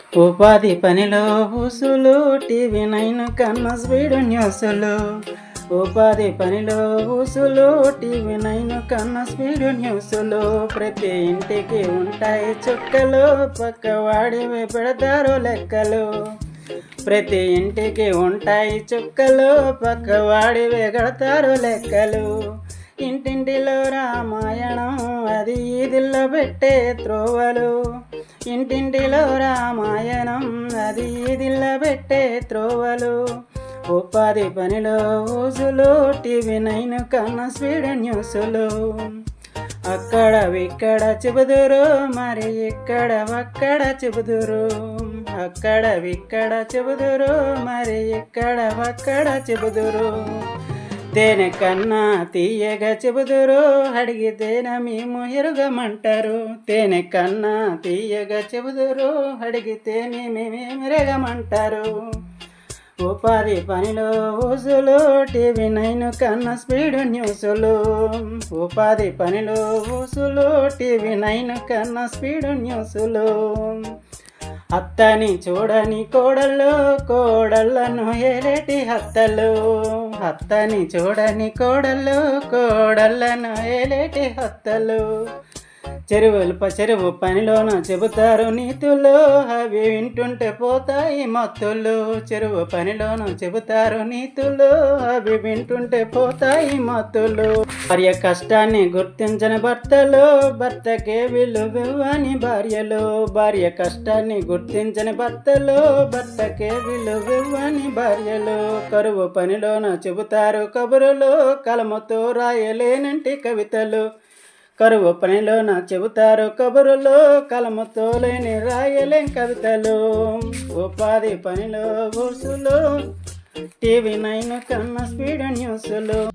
ఉపాధి పనిలో ఊసులు టీవీ నైన్ కన్న స్పీడ్ న్యూస్లు ఉపాధి పనిలో ఊసులు టీవీ నైన్ కన్న స్పీడ్ న్యూస్లు ప్రతి ఇంటికి ఉంటాయి చుక్కలు పక్క వాడివి పెడతారు లెక్కలు ప్రతి ఇంటికి ఉంటాయి చుక్కలు పక్క వాడివి కడతారు లెక్కలు ఇంటింటిలో రామాయణం అది ఈదిల్లో పెట్టే త్రోవలు ఇంటింటిలో రామాయణం అది ఈదిల్లో పెట్టే త్రోవలు ఉపాధి పనిలో ఊసులు టీవీ నైన్ కన్న స్పీడ్ న్యూస్లు అక్కడ ఇక్కడ చెబుదురు మరి ఇక్కడ అక్కడ చెబుదురు అక్కడ ఇక్కడ చెబుదురు మరి ఇక్కడ అక్కడ చెబుదురు తేనె కన్నా తీయగా చెబుదురు అడిగితేనే మేము ఎరుగమంటారు తేనె కన్నా తీయగా చెబుదురు అడిగితేనే మేమేమి ఎరగమంటారు ఉపాధి పనిలో ఊసులు టీవీ నైన్ కన్న స్పీడ్ న్యూస్లు ఉపాధి పనిలో ఊసులు టీవీ నైన్ కన్న స్పీడ్ న్యూస్లు అత్తని చూడని కోడళ్ళు కోడళ్ళను ఏలేటి హత్తలు అత్తని చూడని కోడళ్ళు కోడళ్ళను ఏలేటి హత్తలు చెరువులు ప- చెరువు పనిలోన చెబుతారు నీతులు అవి వింటుంటే పోతాయి మత్తులు చెరువు పనిలోన చెబుతారు నీతులు అవి వింటుంటే పోతాయి మత్తులు భార్య కష్టాన్ని గుర్తించని భర్తలు భర్తకే విలువివ్వని భార్యలు భార్య కష్టాన్ని గుర్తించని భర్తలు భర్తకే విలువివ్వని భార్యలు కరువు పనిలోన చెబుతారు కబురులు కలముతో రాయలేనంటి కవితలు కరువు పనిలోన చెబుతారు కబురులు కలముతో లేని రాయలేం కవితలు ఉపాధి పనిలో ఊసులు టీవీ నైన్ కన్న స్పీడ్ న్యూస్లు